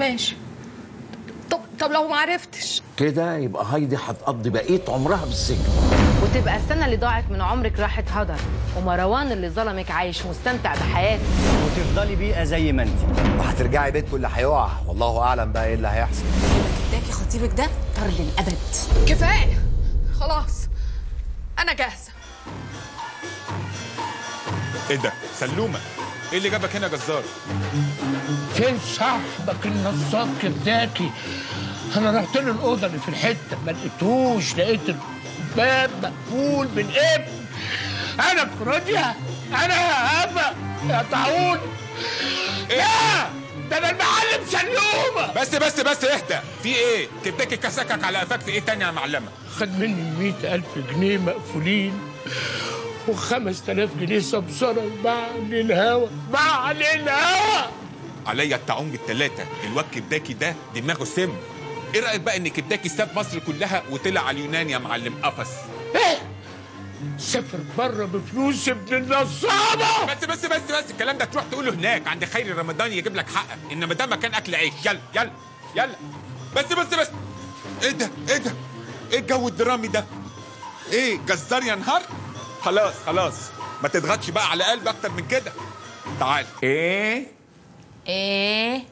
ماشي طب طب لو ما عرفتش كده يبقى هايدي هتقضي بقيه عمرها في السجن وتبقى السنة اللي ضاعت من عمرك راحت هدر ومروان اللي ظلمك عايش مستمتع بحياته وتفضلي بيئه زي ما انت وهترجعي بيتكم اللي هيقع والله اعلم بقى ايه اللي هيحصل اداكي خطيبك ده طار للابد كفايه خلاص انا جاهزه ايه ده سلومه ايه اللي جابك هنا يا جزار فين صاحبك النصاب كبداكي انا رحت له الاوضه اللي في الحته ما لقيتوش لقيت الباب مقفول بالقفل انا كروديا انا يا هبه يا طاعون يا ده انا المعلم سلومه بس بس بس اهدى في ايه كبداكي كسكك على قفاك في ايه تاني يا معلمه خد مني مئة ألف جنيه مقفولين وخمس تلاف جنيه سمسرة مع للهوا مع للهوا عليا الطاعون بالتلاتة الواد كبداكي ده دماغه سم ايه رايك بقى ان كبداكي ساب مصر كلها وطلع على اليونان يا معلم قفص ايه سافر بره بفلوس ابن النصابة بس بس بس بس الكلام ده تروح تقوله هناك عند خير رمضان يجيب لك حقك انما ده مكان اكل عيش يلا يلا يلا بس بس بس ايه ده ايه ده ايه الجو الدرامي ده ايه جزار يا نهار خلاص خلاص ما تضغطش بقى على قلبي اكتر من كده تعال ايه ايه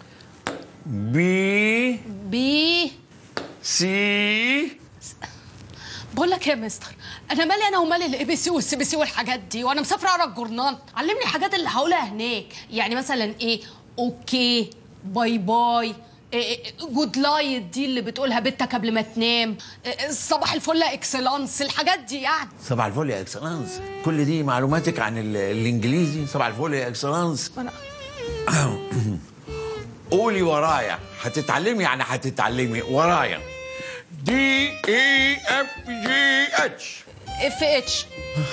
بي بي سي بقول لك ايه يا مستر انا مالي انا ومالي الاي بي سي والسي بي سي والحاجات دي وانا مسافره اقرا الجورنال علمني الحاجات اللي هقولها هناك يعني مثلا ايه اوكي باي باي إيه جود لايت دي اللي بتقولها بنتك قبل ما تنام إيه صباح الفل يا اكسلانس الحاجات دي يعني صباح الفل يا اكسلانس كل دي معلوماتك عن ال- الانجليزي صباح الفل يا اكسلانس أنا... قولي ورايا هتتعلمي يعني هتتعلمي ورايا دي اي اف جي اتش اف اتش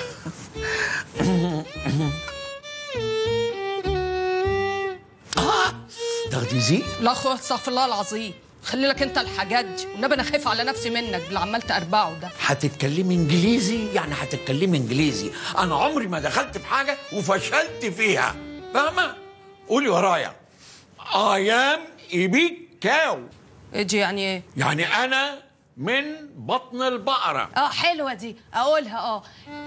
تاخدي زي لا اخويا استغفر الله العظيم خلي لك انت الحاجات دي والنبي انا خايفه على نفسي منك باللي عمال تربعه ده هتتكلمي انجليزي يعني هتتكلمي انجليزي انا عمري ما دخلت في حاجه وفشلت فيها فاهمه قولي ورايا I am a big cow ايه دي يعني ايه يعني انا من بطن البقره اه حلوه دي اقولها اه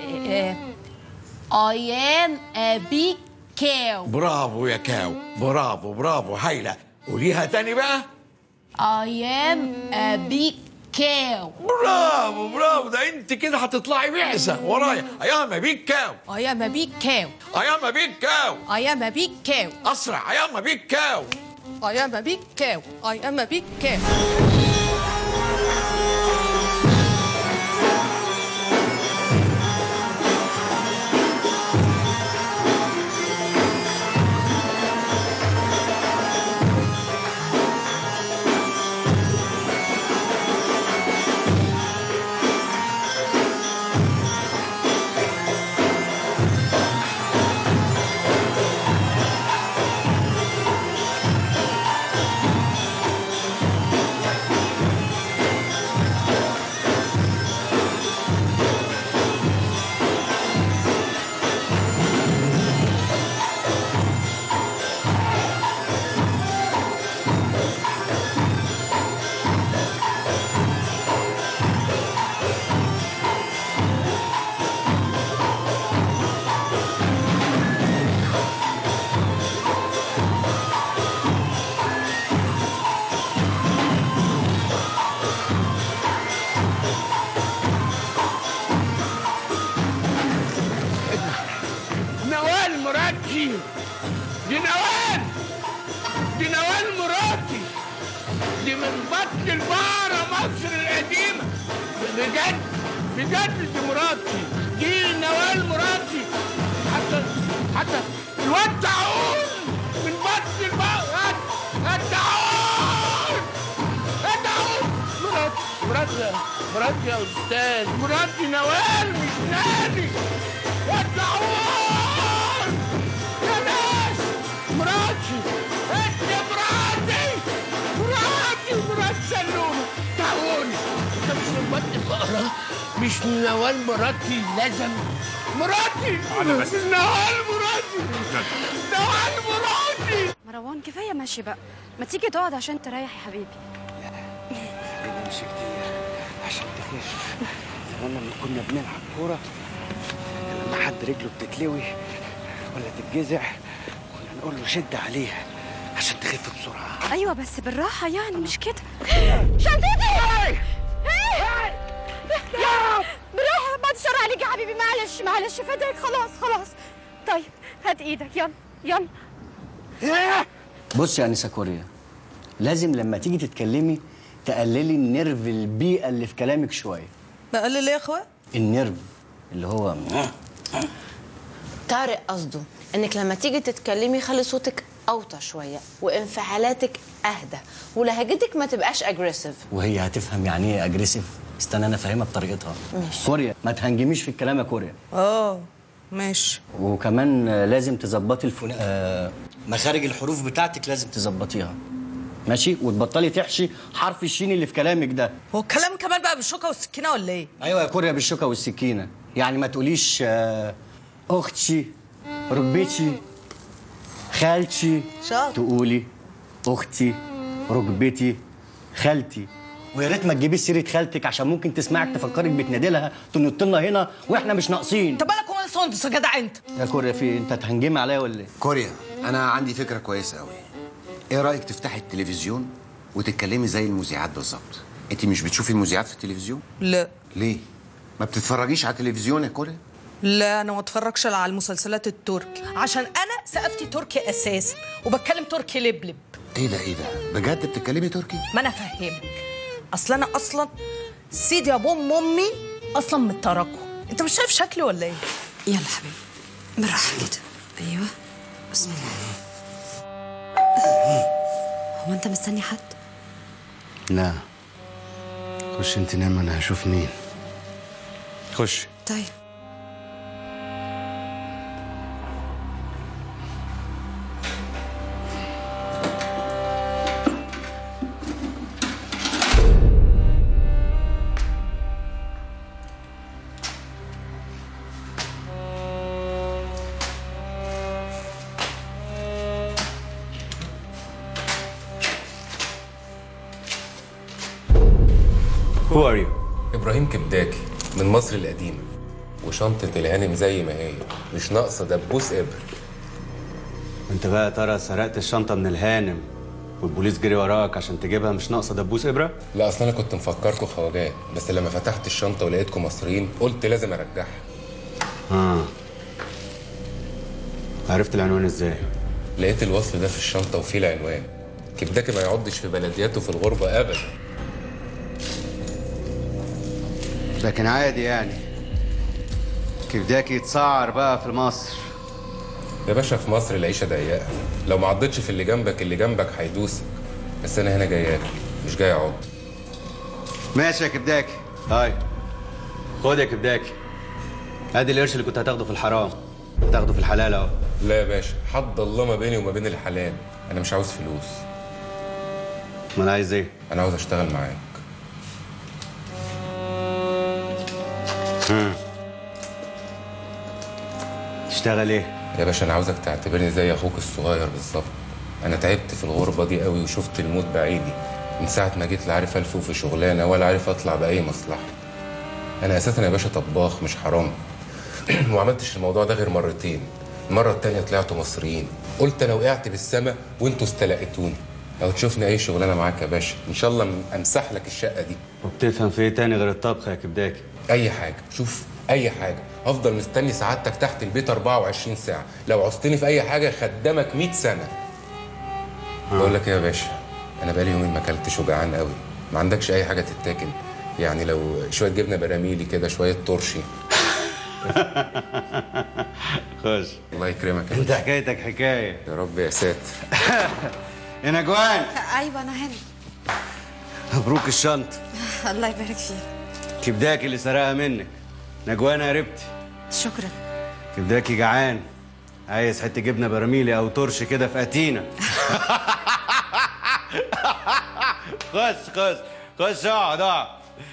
I am a big cow برافو يا كاو برافو برافو هايله قوليها تاني بقى I am a big cow برافو برافو ده انت كده هتطلعي بعثه ورايا I am a big cow I am a big cow I am a big cow I am a big cow اسرع I am a big cow I am a big cow I am a big cow نوال مراتي دي نوال دي نوال مراتي دي من بطن البقرة مصر القديمة بجد بجد دي مراتي دي نوال مراتي حتى حتى الواد تعون من بطن البقرة التعون التعون مراتي مراتي مراتي يا استاذ مراتي نوال مش نادي التعون يا ناس مراتي انت مراتي مراتي مرات سلومة تعوني انت مش من بطن البقرة مش نوال مراتي لازم مراتي أنا بس. نوال مراتي نوال مراتي مروان كفايه ماشي بقى ما تيجي تقعد عشان تريح يا حبيبي نمشي كتير عشان تخف زمان لما كنا بنلعب كورة لما حد رجله بتتلوي ولا تتجزع كنا نقول له شد عليها عشان تخف بسرعة ايوه بس بالراحه يعني مش كده شنطتي بالراحه بعد الشر عليك يا حبيبي معلش معلش فداك خلاص خلاص طيب هات ايدك يلا يلا بص يا انسه كوريا لازم لما تيجي تتكلمي تقللي النرف البيئه اللي في كلامك شويه بقلل ايه يا اخويا النرف اللي هو طارق قصده انك لما تيجي تتكلمي خلي صوتك اوطى شويه وانفعالاتك اهدى ولهجتك ما تبقاش اجريسيف وهي هتفهم يعني ايه اجريسيف استنى انا افهمها بطريقتها ماشي. كوريا ما تهنجميش في الكلام يا كوريا اه ماشي وكمان آه، لازم تظبطي الفن... آه مخارج الحروف بتاعتك لازم تظبطيها ماشي وتبطلي تحشي حرف الشين اللي في كلامك ده هو الكلام كمان بقى بالشوكه والسكينه ولا ايه ايوه يا كوريا بالشوكه والسكينه يعني ما تقوليش آه اختي ركبتي خالتي شاطر. تقولي اختي ركبتي خالتي ويا ريت ما تجيبي سيره خالتك عشان ممكن تسمعك تفكرك بتنادي لها تنط لنا هنا واحنا مش ناقصين انت بالك ومال سندس يا جدع انت يا كوريا في إيه؟ انت هتهنجمي عليا ولا ايه كوريا انا عندي فكره كويسه قوي ايه رايك تفتحي التلفزيون وتتكلمي زي المذيعات بالظبط انت مش بتشوفي المذيعات في التلفزيون لا ليه ما بتتفرجيش على التلفزيون يا كوريا لا انا ما اتفرجش إلا على المسلسلات التركي عشان انا ثقافتي تركي اساسا وبتكلم تركي لبلب ايه ده ايه ده بجد بتتكلمي تركي ما انا افهمك اصل انا اصلا سيدي ابو ام امي اصلا من التراكو انت مش شايف شكلي ولا ايه يلا حبيبي بالراحه كده ايوه بسم الله هو انت مستني حد لا خش انت نام انا هشوف مين خش طيب Who are you? ابراهيم كبداكي من مصر القديمه وشنطه الهانم زي ما هي مش ناقصه دبوس ابر انت بقى يا ترى سرقت الشنطة من الهانم والبوليس جري وراك عشان تجيبها مش ناقصة دبوس إبرة؟ لا اصل انا كنت مفكركم خواجات بس لما فتحت الشنطه ولقيتكم مصريين قلت لازم ارجعها اه عرفت العنوان ازاي؟ لقيت الوصل ده في الشنطه وفيه العنوان كبداكي ما يعضش في بلدياته في الغربه ابدا لكن عادي يعني كبداكي يتسعر بقى في مصر يا باشا في مصر العيشه ضيقه لو ما عضتش في اللي جنبك اللي جنبك هيدوسك بس انا هنا جاي اكل مش جاي اعض ماشي يا كبداكي هاي خد يا كبداكي ادي القرش اللي كنت هتاخده في الحرام هتاخده في الحلال اهو لا يا باشا حد الله ما بيني وما بين الحلال انا مش عاوز فلوس ما انا عايز ايه؟ انا عاوز اشتغل معاك مم. تشتغل ايه؟ يا باشا انا عاوزك تعتبرني زي اخوك الصغير بالظبط انا تعبت في الغربه دي قوي وشفت الموت بعيدي من ساعه ما جيت لا عارف الفه في شغلانه ولا عارف اطلع باي مصلحه انا اساسا يا باشا طباخ مش حرام وما عملتش الموضوع ده غير مرتين المره التانية طلعتوا مصريين قلت انا وقعت بالسما وانتوا استلقيتوني لو تشوفني اي شغلانه معاك يا باشا ان شاء الله امسح لك الشقه دي وبتفهم في ايه تاني غير الطبخ يا كبداكي؟ اي حاجه شوف اي حاجه هفضل مستني سعادتك تحت البيت 24 ساعه لو عوزتني في اي حاجه خدامك 100 سنه بقول لك ايه يا باشا انا بقالي يومين ما اكلتش وجعان قوي ما عندكش اي حاجه تتاكل يعني لو شويه جبنه براميلي كده شويه طرشي خش الله يكرمك يا انت باشا. حكايتك حكايه يا رب يا ساتر يا نجوان ايوه انا هنا مبروك الشنطه الله يبارك فيك كبداكي اللي سرقها منك نجوان قربتي شكرا كبداكي جعان عايز حته جبنه براميلي او ترش كده في اتينا خش خش خش اقعد اقعد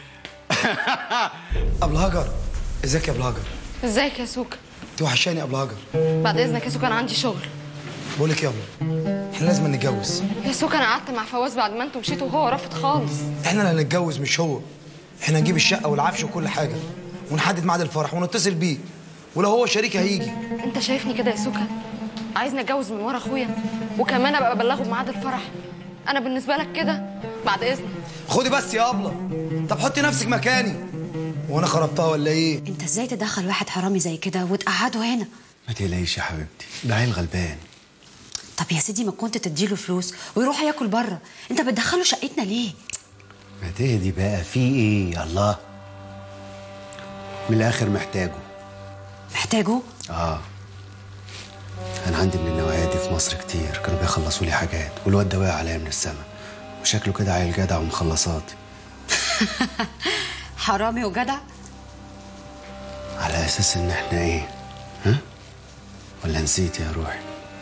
ابو الهجر ازيك يا ابو الهجر ازيك يا سوكا توحشاني يا ابو الهجر بعد اذنك يا سوكا انا عندي شغل بقول لك يلا احنا لازم نتجوز يا سوكا انا قعدت مع فواز بعد ما انتوا مشيتوا وهو رافض خالص احنا اللي هنتجوز مش هو احنا نجيب الشقه والعفش وكل حاجه ونحدد ميعاد الفرح ونتصل بيه ولو هو شريك هيجي انت شايفني كده يا سوكا عايزني اتجوز من ورا اخويا وكمان ابقى ابلغه بميعاد الفرح انا بالنسبه لك كده بعد اذنك خدي بس يا ابله طب حطي نفسك مكاني وانا خربتها ولا ايه انت ازاي تدخل واحد حرامي زي كده وتقعده هنا ما تقلقيش يا حبيبتي ده عيل غلبان طب يا سيدي ما كنت تديله فلوس ويروح ياكل بره انت بتدخله شقتنا ليه ما تهدي بقى في ايه الله من الاخر محتاجه محتاجه اه انا عندي من النوعيه دي في مصر كتير كانوا بيخلصوا لي حاجات والواد ده واقع عليا من السما وشكله كده عيل جدع ومخلصات حرامي وجدع على اساس ان احنا ايه ها ولا نسيت يا روحي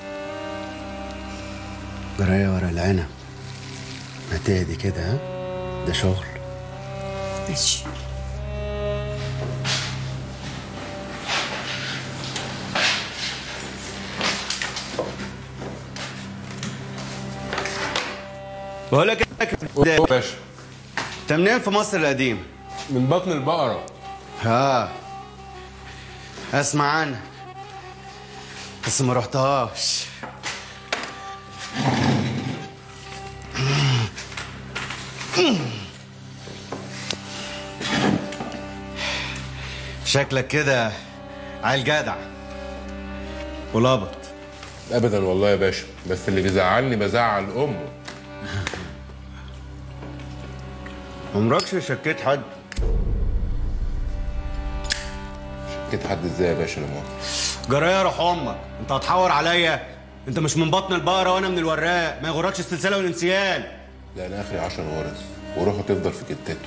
جرايه ورا العنب ما تهدي كده ها ده شغل ماشي بقول لك يا باشا انت منين في مصر القديمه من بطن البقره ها اسمع عنها بس ما رحتهاش شكلك كده عيل جدع ولابط ابدا والله يا باشا بس اللي بيزعلني بزعل امه عمركش شكيت حد شكيت حد ازاي يا باشا لما جرايه روح امك انت هتحور عليا انت مش من بطن البقره وانا من الوراق ما يغركش السلسله والانسيال لا انا اخري 10 غرز وروحه تفضل في كتته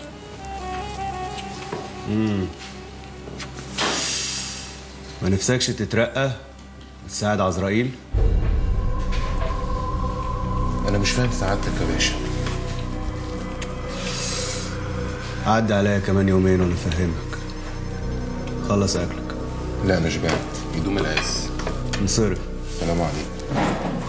امم ما نفسكش تترقى تساعد عزرائيل انا مش فاهم سعادتك يا باشا عدى عليا كمان يومين وانا افهمك خلص اكلك لا مش بعت يدوم العز انصرف سلام عليكم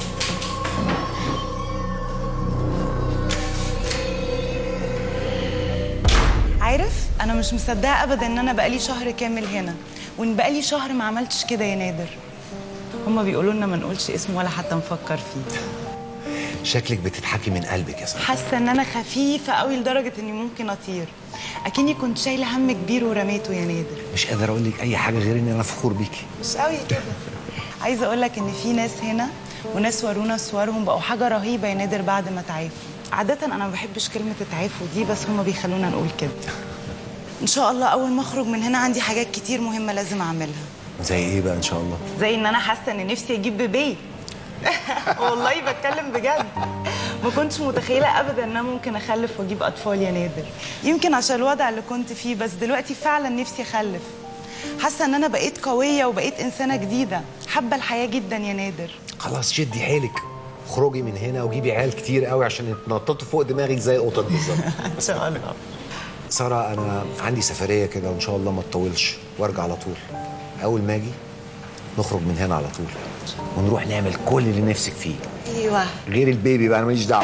عارف انا مش مصدقه ابدا ان انا بقالي شهر كامل هنا وان بقالي شهر ما عملتش كده يا نادر هما بيقولوا لنا ما نقولش اسمه ولا حتى نفكر فيه شكلك بتضحكي من قلبك يا ساره حاسه ان انا خفيفه قوي لدرجه اني ممكن اطير اكني كنت شايله هم كبير ورميته يا نادر مش قادر اقول لك اي حاجه غير ان انا فخور بيكي مش قوي كده عايزه اقول لك ان في ناس هنا وناس ورونا صورهم بقوا حاجه رهيبه يا نادر بعد ما تعافوا عاده انا ما بحبش كلمه تعافوا دي بس هما بيخلونا نقول كده ان شاء الله اول ما اخرج من هنا عندي حاجات كتير مهمه لازم اعملها زي ايه بقى ان شاء الله زي ان انا حاسه ان نفسي اجيب بيبي والله بتكلم بجد ما كنتش متخيله ابدا ان انا ممكن اخلف واجيب اطفال يا نادر يمكن عشان الوضع اللي كنت فيه بس دلوقتي فعلا نفسي اخلف حاسه ان انا بقيت قويه وبقيت انسانه جديده حابه الحياه جدا يا نادر خلاص شدي حيلك اخرجي من هنا وجيبي عيال كتير قوي عشان يتنططوا فوق دماغك زي قطط بالظبط ان شاء الله ساره انا عندي سفريه كده وان شاء الله ما تطولش وارجع على طول اول ما اجي نخرج من هنا على طول ونروح نعمل كل اللي نفسك فيه ايوه غير البيبي بقى انا ماليش دعوه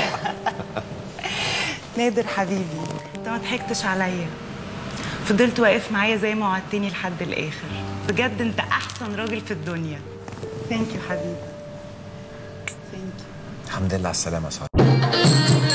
نادر حبيبي انت ما ضحكتش عليا فضلت واقف معايا زي ما وعدتني لحد الاخر بجد انت احسن راجل في الدنيا ثانك يو حبيبي الحمد لله على السلامه يا ساره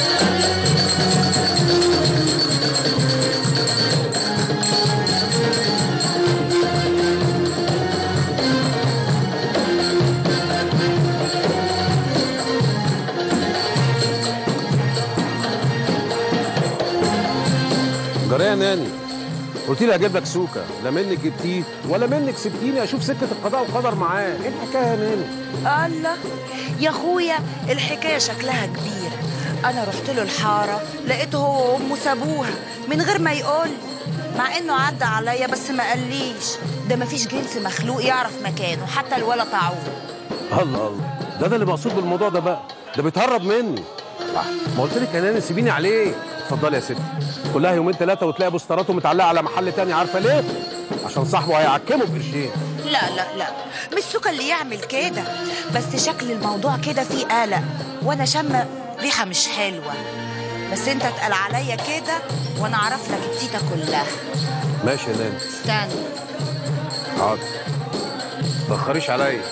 جرى يا ناني قلت لي هجيب لك سوكه لا منك جبتيه ولا منك سبتيني اشوف سكه القضاء والقدر معاه ايه الحكايه يا ناني الله يا اخويا الحكايه شكلها كبيره انا رحت له الحاره لقيته هو وامه سابوها من غير ما يقول مع انه عدى عليا بس ما قاليش ده مفيش جنس مخلوق يعرف مكانه حتى الولا طاعون الله الله ده ده اللي مقصود بالموضوع ده بقى ده بيتهرب مني آه، ما قلت لك يا ناني سيبيني عليه اتفضلي يا ستي كلها يومين ثلاثه وتلاقي بوستراته متعلقه على محل تاني عارفه ليه عشان صاحبه هيعكمه بقرشين لا لا لا مش سوكا اللي يعمل كده بس شكل الموضوع كده فيه قلق وانا شامه ريحه مش حلوه بس انت اتقل عليا كده وانا اعرف لك التيتا كلها ماشي يا ناني استنى حاضر تأخريش عليا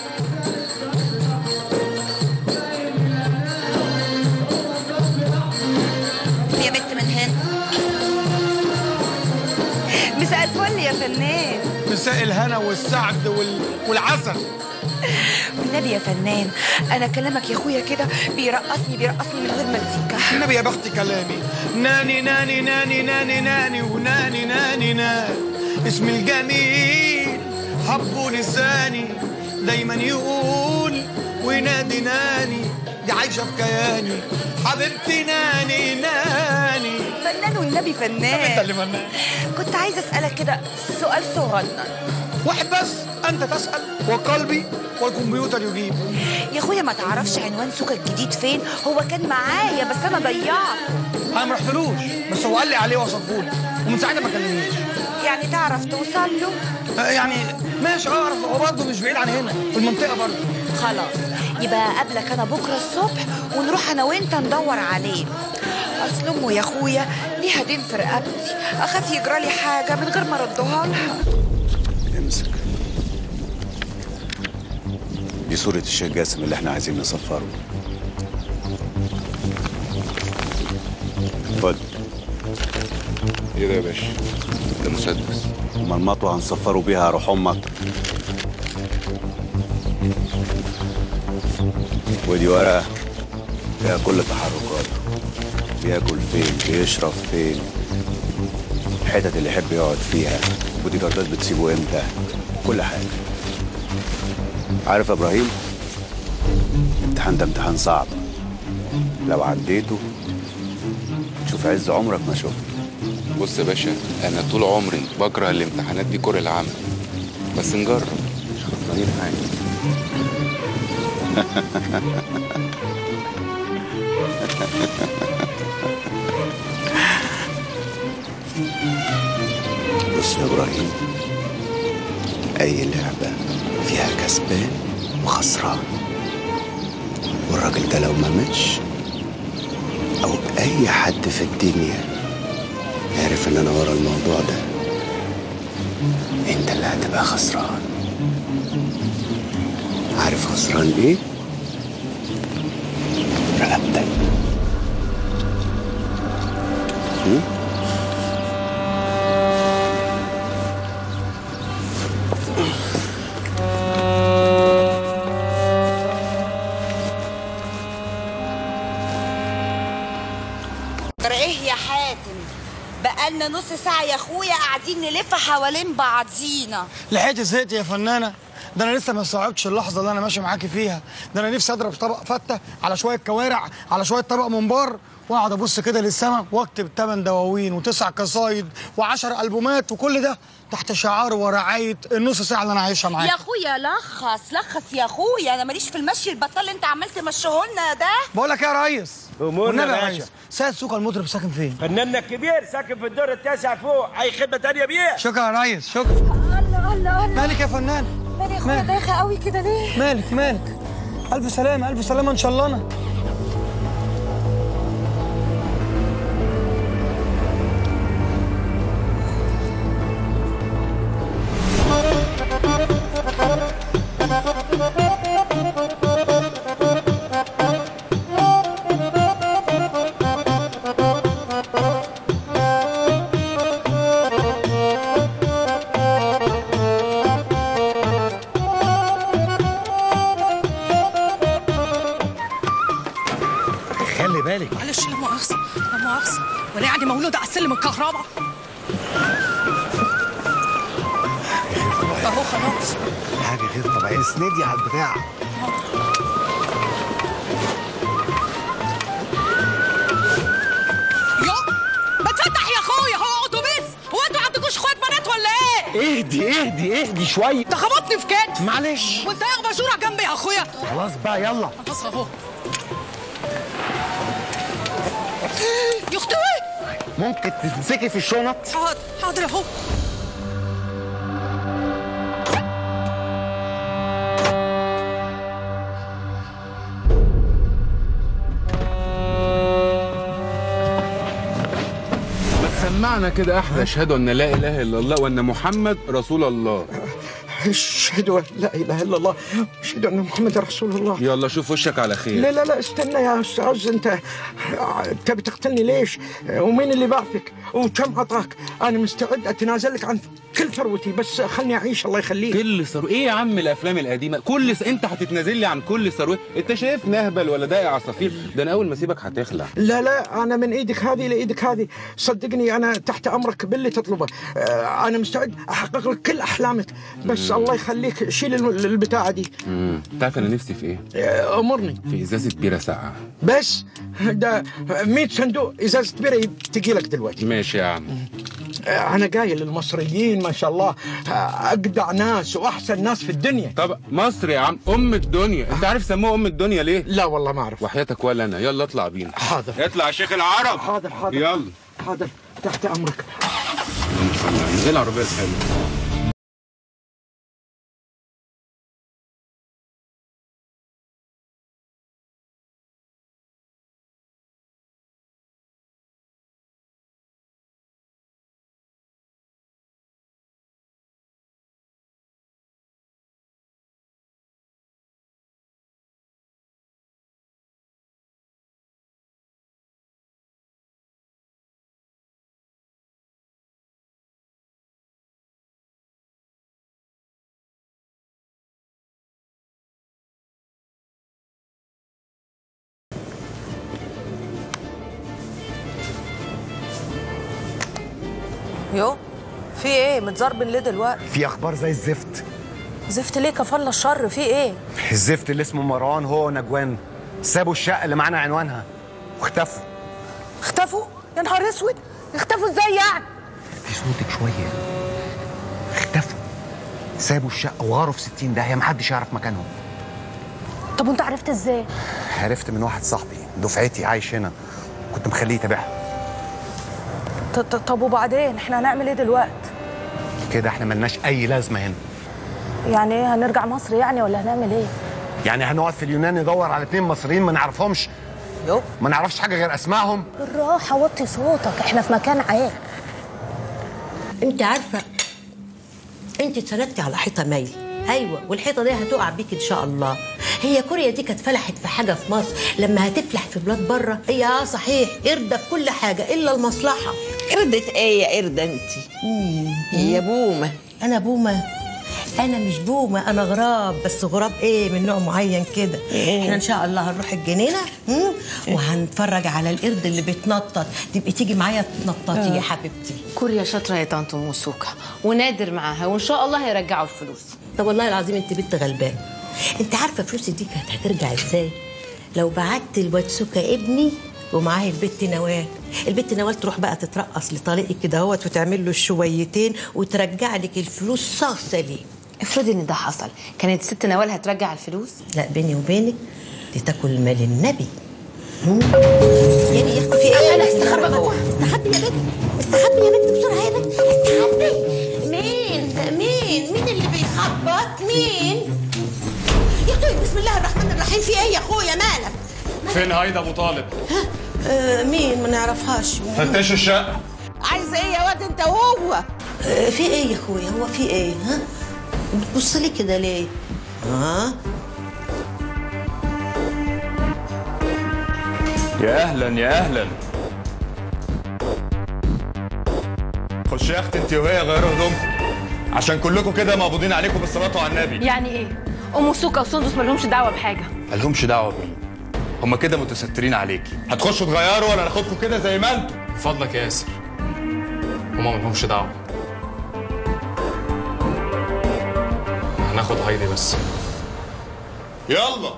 يا بنت من هنا مساء الفل يا فنان مساء الهنا والسعد وال... والعسل والنبي يا فنان انا كلامك يا اخويا كده بيرقصني بيرقصني من غير مزيكا النبي يا بخت كلامي ناني ناني ناني ناني ناني وناني ناني ناني اسم الجميل حبه لساني دايما يقول وينادي ناني دي عايشة في كياني حبيبتي ناني ناني فنان والنبي فنان انت اللي فنان كنت عايزه اسالك كده سؤال صغنن واحد بس انت تسأل وقلبي والكمبيوتر يجيب يا اخويا ما تعرفش عنوان سوكا الجديد فين هو كان معايا بس انا ضيعته انا ما رحتلوش بس هو قال لي عليه وصفهولي ومن ساعتها ما كلمنيش يعني تعرف توصل له آه، يعني ماشي اعرف هو برضه مش بعيد عن هنا في المنطقه برضه خلاص يبقى اقابلك انا بكره الصبح ونروح انا وانت ندور عليه اصل امه يا اخويا ليها دين في رقبتي اخاف يجرى لي حاجه من غير ما اردها لها امسك دي صورة الشيخ جاسم اللي احنا عايزين نصفره خد ايه ده يا باشا ده مسدس اما المطوة هنصفره بيها روح امك ودي ورقة فيها كل تحركاته بياكل فين بيشرب فين الحتت اللي يحب يقعد فيها ودي جاردات بتسيبه امتى كل حاجة عارف يا ابراهيم الامتحان ده امتحان صعب لو عديته تشوف عز عمرك ما شفت بص يا باشا انا طول عمري بكره الامتحانات دي كره العمل بس نجرب مش خسرانين حاجه بص يا ابراهيم اي لعبه فيها كسبان وخسران والراجل ده لو ما ماتش او اي حد في الدنيا عارف ان انا ورا الموضوع ده انت اللي هتبقى خسران عارف خسران ايه رقبتك هم؟ ترى ايه يا حاتم بقالنا نص ساعة يا اخويا قاعدين نلف حوالين بعضينا لحقت زهقت يا فنانه ده انا لسه ما استوعبتش اللحظه اللي انا ماشي معاكي فيها ده انا نفسي اضرب طبق فته على شويه كوارع على شويه طبق ممبار واقعد ابص كده للسما واكتب ثمان دواوين وتسع قصايد وعشر البومات وكل ده تحت شعار ورعايه النص ساعه اللي انا عايشها معاك يا اخويا لخص لخص يا اخويا انا ماليش في المشي البطال اللي انت عمال تمشيهولنا ده بقول لك إيه يا ريس أمورنا والنبي يا يا باشا. ريس سيد سوكا المطرب ساكن فين فناننا الكبير ساكن في الدور التاسع فوق اي خدمه تانية بيه شكرا يا ريس شكرا الله الله الله مالك يا فنان مالي يا اخويا دايخه قوي كده ليه مالك مالك الف سلامه الف سلامه ان شاء الله انا خلي بالك معلش لا مؤاخذة لا مؤاخذة وانا يعني مولودة على السلم الكهرباء اهو خلاص حاجه غير طبيعيه اسندي على البتاع يو ما تفتح يا اخويا هو اتوبيس هو انتوا عندكوش اخوات بنات ولا ايه؟ اهدي اهدي اهدي شويه ده خبطني في كتف معلش وانت يا بشوره جنبي يا اخويا خلاص بقى يلا خلاص اهو يا اختي ممكن تمسكي في الشنط حاضر حاضر اهو سمعنا كده احلى اشهد ان لا اله الا الله وان محمد رسول الله اشهد ان لا اله الا الله اشهد ان محمد رسول الله يلا شوف وشك على خير لا لا لا استنى يا استاذ انت تبي تقتلني ليش؟ ومين اللي بعثك؟ وكم عطاك؟ انا مستعد اتنازل لك عن كل ثروتي بس خلني اعيش الله يخليك كل ثروه ايه يا عم الافلام القديمه كل س... انت هتتنازل لي عن كل ثروه انت شايف نهبل ولا داقي عصافير ده انا اول ما اسيبك هتخلع لا لا انا من ايدك هذه لايدك هذه صدقني انا تحت امرك باللي تطلبه آه، انا مستعد احقق لك كل احلامك بس الله يخليك شيل الم- البتاعه دي امم تعرف انا نفسي في ايه آه، امرني في ازازه بيره ساقعه بس ده 100 صندوق ازازه بيره تجي لك دلوقتي ماشي يا عم آه، انا قايل المصريين ما شاء الله آه، اجدع ناس واحسن ناس في الدنيا طب مصر يا عم ام الدنيا انت عارف سموها ام الدنيا ليه لا والله ما اعرف وحياتك ولا انا يلا اطلع بينا حاضر اطلع يا شيخ العرب حاضر حاضر يلا حاضر تحت امرك ايه العربيه الحلوه يو في ايه متزربن ليه دلوقتي في اخبار زي الزفت زفت ليه كفالة الشر في ايه الزفت اللي اسمه مروان هو ونجوان سابوا الشقه اللي معانا عنوانها واختفوا اختفوا يا نهار اسود اختفوا ازاي يعني في صوتك شويه اختفوا سابوا الشقه وغاروا في 60 داهيه محدش يعرف مكانهم طب وانت عرفت ازاي عرفت من واحد صاحبي دفعتي عايش هنا كنت مخليه يتابعها ط- ط- طب وبعدين احنا هنعمل ايه دلوقتي كده احنا ملناش اي لازمه هنا يعني ايه هنرجع مصر يعني ولا هنعمل ايه يعني هنقعد في اليونان ندور على اتنين مصريين ما نعرفهمش يو ما نعرفش حاجه غير اسمائهم بالراحة وطي صوتك احنا في مكان عام انت عارفه انت اتسندتي على حيطه مايل ايوه والحيطه دي هتقع بيك ان شاء الله هي كوريا دي كانت فلحت في حاجه في مصر لما هتفلح في بلاد بره هي اه صحيح قرده في كل حاجه الا المصلحه قردة ايه يا قردة انت يا بومة انا بومه انا مش بومه انا غراب بس غراب ايه من نوع معين كده إيه؟ احنا ان شاء الله هنروح الجنينه مم، وهنتفرج على القرد اللي بيتنطط تبقي تيجي معايا تنططي يا حبيبتي كوريا شاطره يا طنط موسوكا ونادر معاها وان شاء الله هيرجعوا الفلوس طب والله العظيم انت بنت غلبانه انت عارفه فلوسي دي كانت هترجع ازاي لو بعت الواتسوكا ابني ومعاه البت نوال البت نوال تروح بقى تترقص لطليقك كده اهوت وتعمل له الشويتين وترجع لك الفلوس صاغ سليم افرضي ان ده حصل كانت ست نوال هترجع الفلوس لا بيني وبينك دي تاكل مال النبي مم. يعني يا اختي في ايه انا استخبى جوه استخبي يا بنت استخبي يا بنت بسرعه يا بنت استخبي مين مين مين اللي بيخبط مين يا اخوي بسم الله الرحمن الرحيم في ايه يا اخويا مالك فين هيدا ابو طالب آه مين ما نعرفهاش فتشوا الشقه عايز ايه يا واد انت وهو آه في ايه يا اخويا هو في ايه ها بتبص لي كده ليه ها يا اهلا يا اهلا خش يا اختي انت وهي غيروا هدومكم عشان كلكم كده مقبوضين عليكم بالصلاه على النبي يعني ايه ام سوكا وسندس مالهمش دعوه بحاجه مالهمش دعوه بيه هما كده متسترين عليكي هتخشوا تغيروا ولا ناخدكم كده زي ما انتوا من فضلك يا ياسر هما ملهمش دعوة هناخد هايدي بس يلا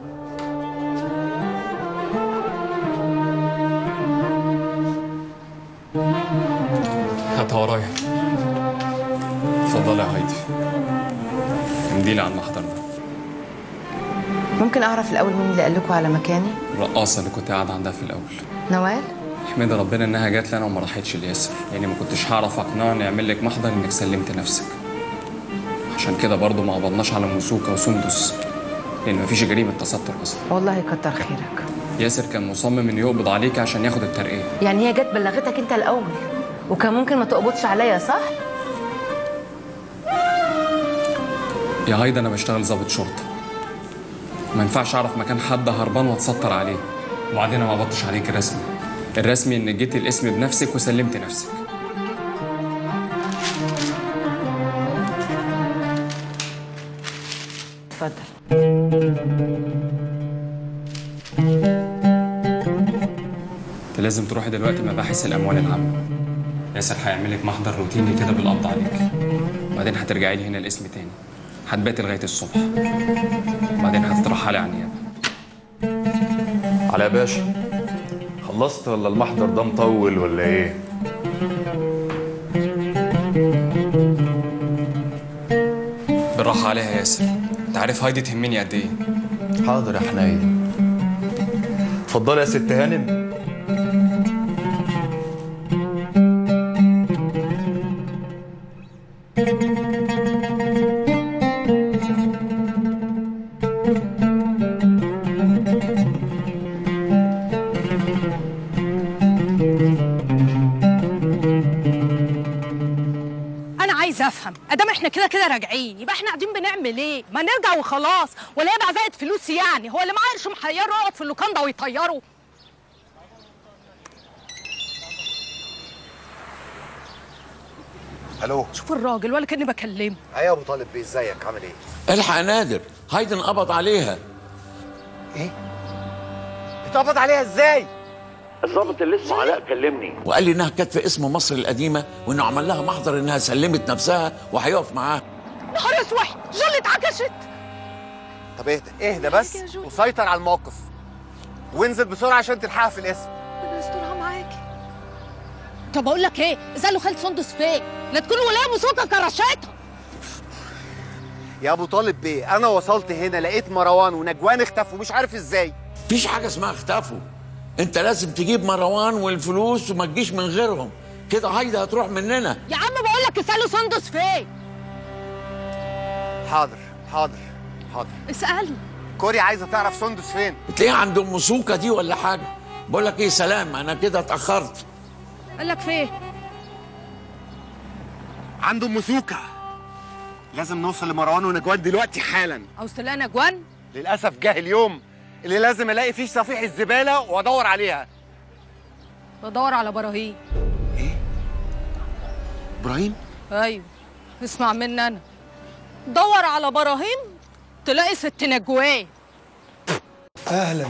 هاتها ورايا اتفضلي يا هايدي منديلي عن محضرنا ممكن اعرف الاول مين اللي قال لكم على مكاني الرقاصة اللي كنت قاعد عندها في الأول نوال احمد ربنا إنها جات لي أنا وما راحتش لياسر يعني ما كنتش هعرف أقنعه إني أعمل لك محضر إنك سلمت نفسك عشان كده برضه ما قبضناش على موسوكا وسندس لأن مفيش جريمة تستر أصلا والله كتر خيرك ياسر كان مصمم إنه يقبض عليك عشان ياخد الترقية يعني هي جت بلغتك انت الاول وكان ممكن ما تقبضش عليا صح يا هايدا انا بشتغل ضابط شرطه ما ينفعش اعرف مكان حد هربان واتستر عليه وبعدين أنا ما قبضتش عليك الرسمي الرسمي ان جيت الاسم بنفسك وسلمت نفسك اتفضل انت لازم تروحي دلوقتي مباحث الاموال العامه ياسر هيعمل لك محضر روتيني كده بالقبض عليك وبعدين هترجعي لي هنا الاسم تاني هتباتي لغايه الصبح وبعدين هتترحلي على النيابه على يا باشا خلصت ولا المحضر ده مطول ولا ايه؟ بالراحه عليها يا ياسر انت عارف هايدي تهمني قد ايه حاضر يا حنين اتفضلي يا ست هانم انا عايزه افهم ادام احنا كده كده راجعين يبقى احنا قاعدين بنعمل ايه ما نرجع وخلاص ولا يبقى زائد فلوس يعني هو اللي معاه قرش محيره يقعد في اللوكاندا ويطيره الو شوف الراجل ولا كاني بكلمه ايوه يا ابو طالب بيه ازيك عامل ايه الحق يا نادر هايدي انقبض عليها اتقبض عليها ازاي الضابط اللي اسمه علاء كلمني وقال لي انها كانت في اسم مصر القديمه وانه عمل لها محضر انها سلمت نفسها وهيقف معاها نهار اسود جولة اتعكشت طب اهدى اهدى بس وسيطر على الموقف وانزل بسرعه عشان تلحقها في الاسم ربنا يسترها معاكي طب اقول لك ايه اسالوا خالد سندس فين لا تكون ولايه موسيقى كرشتها يا ابو طالب بيه انا وصلت هنا لقيت مروان ونجوان اختفوا مش عارف ازاي مفيش حاجه اسمها اختفوا انت لازم تجيب مروان والفلوس وما تجيش من غيرهم كده هايدي هتروح مننا يا عم بقول لك اسالوا سندس فين حاضر حاضر حاضر اسالني كوري عايزه تعرف سندس فين تلاقيها عند ام سوكه دي ولا حاجه بقول لك ايه سلام انا كده اتاخرت قال لك فين عنده ام سوكه لازم نوصل لمروان ونجوان دلوقتي حالا عاوز تلاقي نجوان للاسف جه اليوم اللي لازم الاقي فيه صفيح الزباله وادور عليها بدور على براهين ابراهيم ايوه اسمع مني انا دور على براهين تلاقي ست نجوان اهلا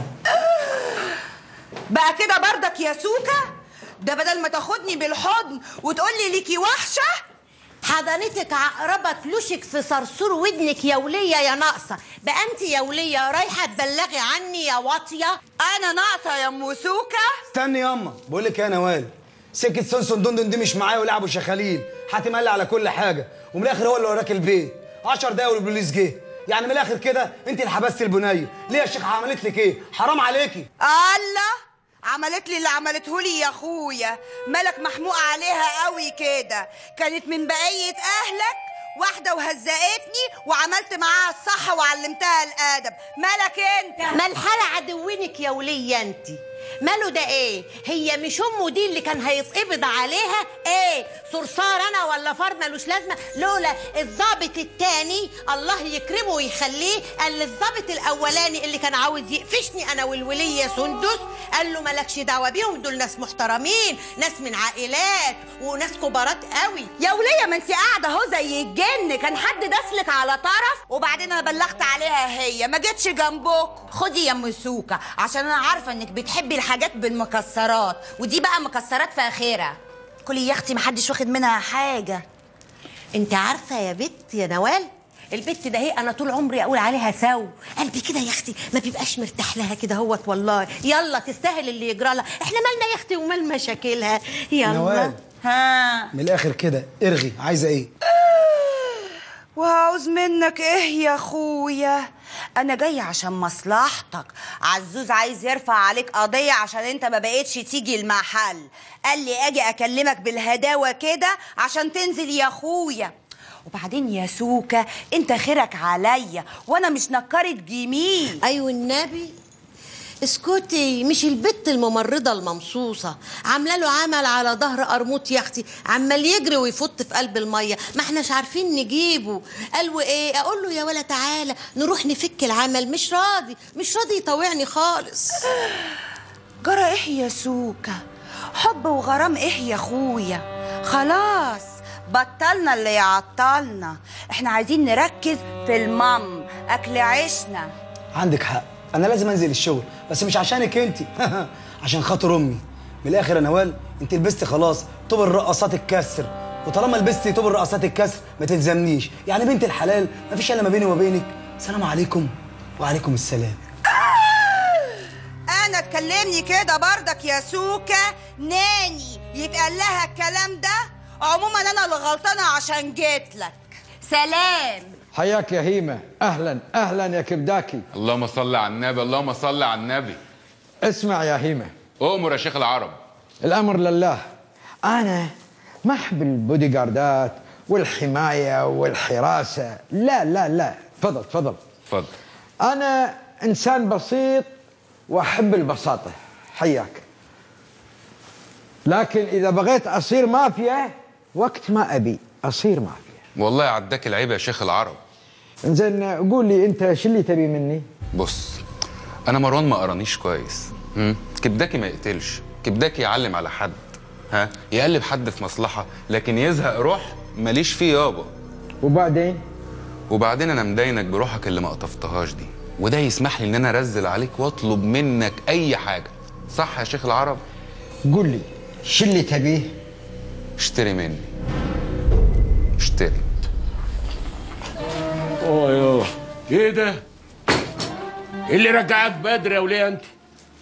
بقى كده بردك يا سوكا ده بدل ما تاخدني بالحضن وتقول لي ليكي وحشه حضنتك عقربة فلوسك في صرصور ودنك يا ولية يا ناقصة بقى انت يا ولية رايحة تبلغي عني يا واطية انا ناقصة يا ام سوكا استني ياما بقول لك ايه يا نوال سكه سونسون دندن دي مش معايا ولعبوا شخاليل حاتم قال لي على كل حاجه ومن الاخر هو اللي وراك البيت 10 دقايق والبوليس جه يعني من الاخر كده انت اللي حبستي البنيه ليه يا شيخ عملت لك ايه حرام عليكي الله عملت لي اللي عملته لي يا اخويا مالك محموق عليها قوي كده كانت من بقيه اهلك واحده وهزقتني وعملت معاها الصح وعلمتها الادب مالك انت ما الحالة عدوينك يا ولية انت ماله ده ايه هي مش امه دي اللي كان هيتقبض عليها ايه صرصار انا ولا فار ملوش لازمه لولا الضابط التاني الله يكرمه ويخليه قال للضابط الاولاني اللي كان عاوز يقفشني انا والوليه سندس قال له مالكش دعوه بيهم دول ناس محترمين ناس من عائلات وناس كبارات قوي يا وليه ما انت قاعده اهو زي الجن كان حد داسلك على طرف وبعدين انا بلغت عليها هي ما جتش جنبك خدي يا ام سوكا عشان انا عارفه انك بتحبي الحاجات بالمكسرات ودي بقى مكسرات فاخره كلي يا اختي محدش واخد منها حاجه انت عارفه يا بت يا نوال البت ده هي انا طول عمري اقول عليها سو قلبي كده يا اختي ما بيبقاش مرتاح لها كده هوت والله يلا تستاهل اللي يجرى لها احنا مالنا يا اختي ومال مشاكلها يلا نوال. ها من الاخر كده ارغي عايزه ايه وعاوز منك ايه يا اخويا انا جاي عشان مصلحتك عزوز عايز يرفع عليك قضية عشان انت ما بقيتش تيجي المحل قال لي اجي اكلمك بالهداوة كده عشان تنزل يا اخويا وبعدين يا سوكا انت خيرك عليا وانا مش نكرة جميل ايوه النبي اسكتي مش البت الممرضة الممصوصة عاملة له عمل على ظهر قرموط يا اختي عمال يجري ويفط في قلب المية ما احناش عارفين نجيبه قالوا ايه اقول له يا ولا تعالى نروح نفك العمل مش راضي مش راضي يطوعني خالص جرى ايه يا سوكا حب وغرام ايه يا اخويا خلاص بطلنا اللي يعطلنا احنا عايزين نركز في المام اكل عيشنا عندك حق انا لازم انزل الشغل بس مش عشانك انت عشان خاطر امي من الاخر يا نوال انت لبستي خلاص طوب الرقصات الكسر وطالما لبستي طوب الرقصات الكسر ما تلزمنيش يعني بنت الحلال ما فيش الا ما بيني وما بينك سلام عليكم وعليكم السلام انا تكلمني كده برضك يا سوكا ناني يتقال لها الكلام ده عموما انا اللي غلطانه عشان جيت لك سلام حياك يا هيمة أهلا أهلا يا كبداكي اللهم صل على النبي اللهم صل على النبي اسمع يا هيمة أؤمر يا شيخ العرب الأمر لله أنا ما أحب البودي جاردات والحماية والحراسة لا لا لا تفضل تفضل اتفضل أنا إنسان بسيط وأحب البساطة حياك لكن إذا بغيت أصير مافيا وقت ما أبي أصير مافيا والله عداك العيب يا شيخ العرب زين قول لي أنت شو اللي تبي مني بص انا مروان ما قرانيش كويس هم؟ كبداكي ما يقتلش كبداكي يعلم على حد ها يقلب حد في مصلحه لكن يزهق روح ماليش فيه يابا وبعدين وبعدين انا مداينك بروحك اللي ما قطفتهاش دي وده يسمح لي ان انا انزل عليك واطلب منك اي حاجه صح يا شيخ العرب قول لي شو اللي تبيه اشتري مني اشتري اوه يوه ايه ده؟ ايه اللي رجعك بدري يا وليه انت؟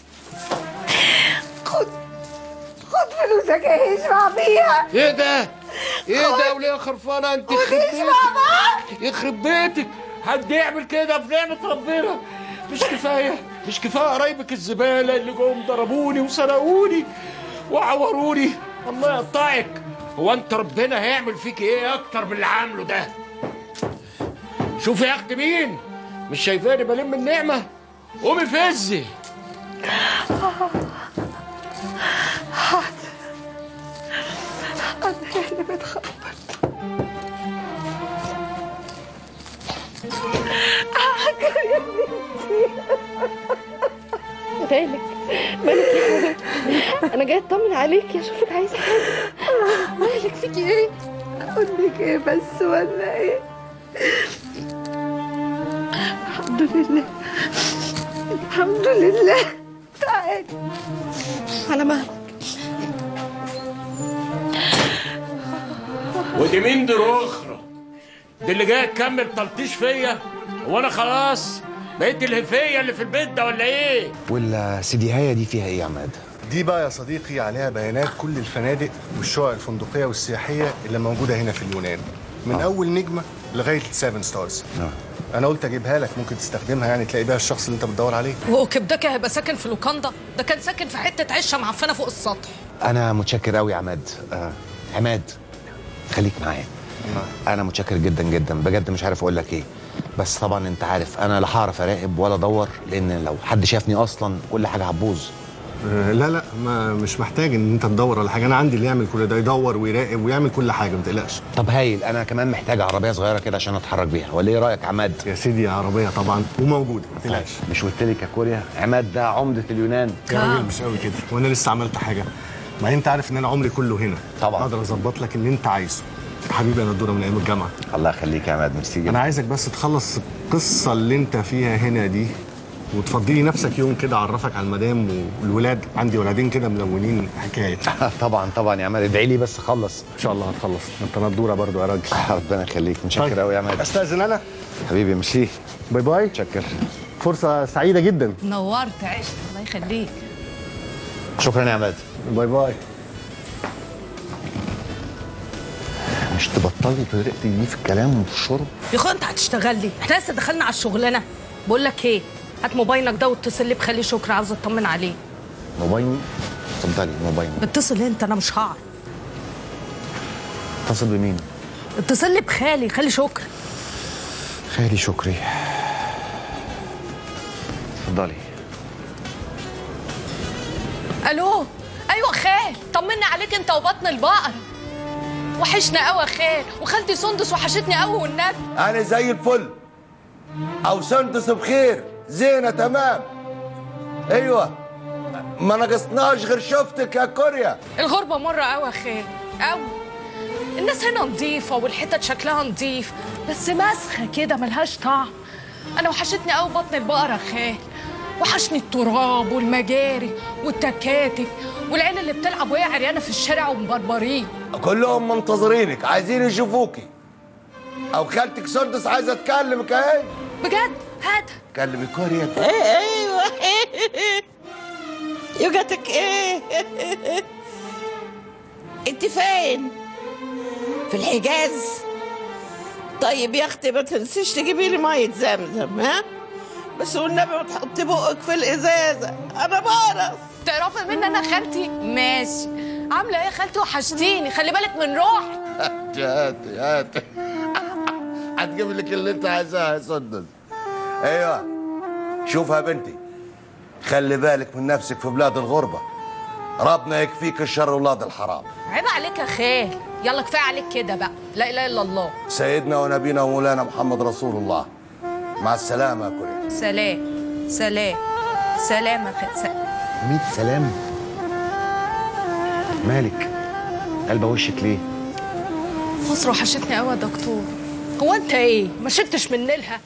خد خد فلوسك ايه اشبع بيها ايه ده؟ ايه ده يا وليه خرفانه انت خد يخرب اشبع بيتك يخرب بيتك حد يعمل كده في نعمه ربنا مش كفايه مش كفايه قرايبك الزباله اللي جم ضربوني وسرقوني وعوروني الله يقطعك هو انت ربنا هيعمل فيك ايه اكتر من اللي عامله ده شوفي يا اخت مين مش شايفاني بلم النعمه قومي فزي حاضر انا اللي بتخبط حاجة يا بنتي مالك مالك يا حبيبتي انا جايه اطمن عليكي اشوفك عايزه حاجه مالك فيكي ايه اقول لك ايه بس ولا ايه الحمد لله الحمد لله تعالي على مهلك ودي مين دي اخرى دي اللي جايه تكمل تلطيش فيا هو انا خلاص بقيت الهفيه اللي في البيت ده ولا ايه والسيديهايه دي فيها ايه يا عماد؟ دي بقى يا صديقي عليها بيانات كل الفنادق والشقق الفندقيه والسياحيه اللي موجوده هنا في اليونان من آه. اول نجمه لغايه السيفن ستارز انا قلت اجيبها لك ممكن تستخدمها يعني تلاقي بيها الشخص اللي انت بتدور عليه وكبدكي هيبقى ساكن في لوكاندا ده كان ساكن في حته عشه معفنه فوق السطح انا متشكر قوي يا عماد آه. عماد خليك معايا انا متشكر جدا جدا بجد مش عارف اقول لك ايه بس طبعا انت عارف انا لا هعرف اراقب ولا ادور لان لو حد شافني اصلا كل حاجه هتبوظ آه، لا لا ما مش محتاج ان انت تدور ولا حاجه انا عندي اللي يعمل كل ده يدور ويراقب ويعمل كل حاجه ما تقلقش طب هايل انا كمان محتاج عربيه صغيره كده عشان اتحرك بيها ولا ايه رايك عماد يا سيدي عربيه طبعا وموجوده ما تقلقش مش قلت لك يا كوريا عماد ده عمده اليونان يا راجل مش قوي كده وانا لسه عملت حاجه ما انت عارف ان انا عمري كله هنا طبعا اقدر اظبط لك اللي انت عايزه حبيبي انا الدوره من ايام الجامعه الله يخليك يا عماد ميرسي جدا انا عايزك بس تخلص القصه اللي انت فيها هنا دي وتفضلي نفسك يوم كده اعرفك على المدام والولاد عندي ولدين كده ملونين حكايه طبعا طبعا يا عماد ادعي لي بس خلص ان شاء الله هتخلص انت ندوره برضو يا راجل ربنا يخليك متشكر قوي يا عماد استاذن انا حبيبي مشي باي باي متشكر فرصه سعيده جدا نورت عشت الله يخليك شكرا يا عماد باي باي مش تبطلي طريقتي دي في الكلام وفي الشرب يا اخويا انت هتشتغل لي احنا لسه دخلنا على الشغلانه بقول لك ايه هات موبايلك ده واتصل لي بخلي شكري عاوزه اطمن عليه موبايلي اتفضلي موبايلي اتصل انت انا مش هعرف اتصل بمين اتصل لي بخالي خلي شكري خالي شكري اتفضلي الو ايوه خال طمنا عليك انت وبطن البقر وحشنا قوي يا خال وخالتي سندس وحشتني قوي والنبي انا زي الفل او سندس بخير زينه تمام ايوه ما نقصناش غير شفتك يا كوريا الغربه مره قوي يا خال قوي الناس هنا نظيفه والحتت شكلها نظيف بس مسخه كده ملهاش طعم انا وحشتني قوي بطن البقره يا خال وحشني التراب والمجاري والتكاتك والعيال اللي بتلعب وهي عريانه في الشارع ومبربرين كلهم منتظرينك عايزين يشوفوكي او خالتك سندس عايزه تكلمك اهي بجد هات كلمي كوريا ايوه يوجتك ايه انت فين في الحجاز طيب يا اختي ما تنسيش تجيبي لي ميه زمزم ها بس والنبي ما تحطي بقك في الازازه انا بعرف تعرفي من انا خالتي ماشي عامله ايه يا خالتي وحشتيني خلي بالك من روحي هاتي هاتي هاتي هتجيب لك اللي انت عايزاه يا سندس ايوه شوف يا بنتي خلي بالك من نفسك في بلاد الغربه ربنا يكفيك الشر ولاد الحرام عيب عليك يا خال يلا كفايه عليك كده بقى لا اله الا الله سيدنا ونبينا ومولانا محمد رسول الله مع السلامه يا كوريا سلام سلام سلام يا خال سلام. ميت سلام مالك قلبه وشك ليه مصر وحشتني قوي يا دكتور هو انت ايه ما شلتش من نيلها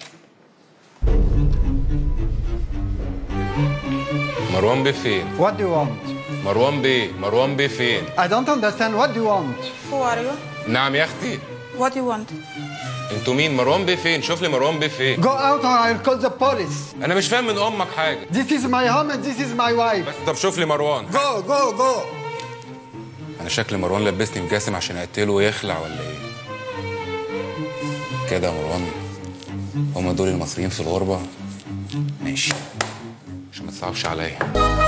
مروان بيه فين؟ What do you want? مروان بيه مروان بيه فين؟ I don't understand. What do you want? Who are you? نعم يا اختي What do you want? انتوا مين مروان بيه فين؟ شوف لي مروان بيه فين Go out or I'll call the police. انا مش فاهم من امك حاجه This is my home and this is my wife. طب شوف لي مروان Go, go, go. انا شكل مروان لبسني في جاسم عشان اقتله ويخلع ولا ايه كده يا مروان هما دول المصريين في الغربه ماشي عشان ما تصعبش عليا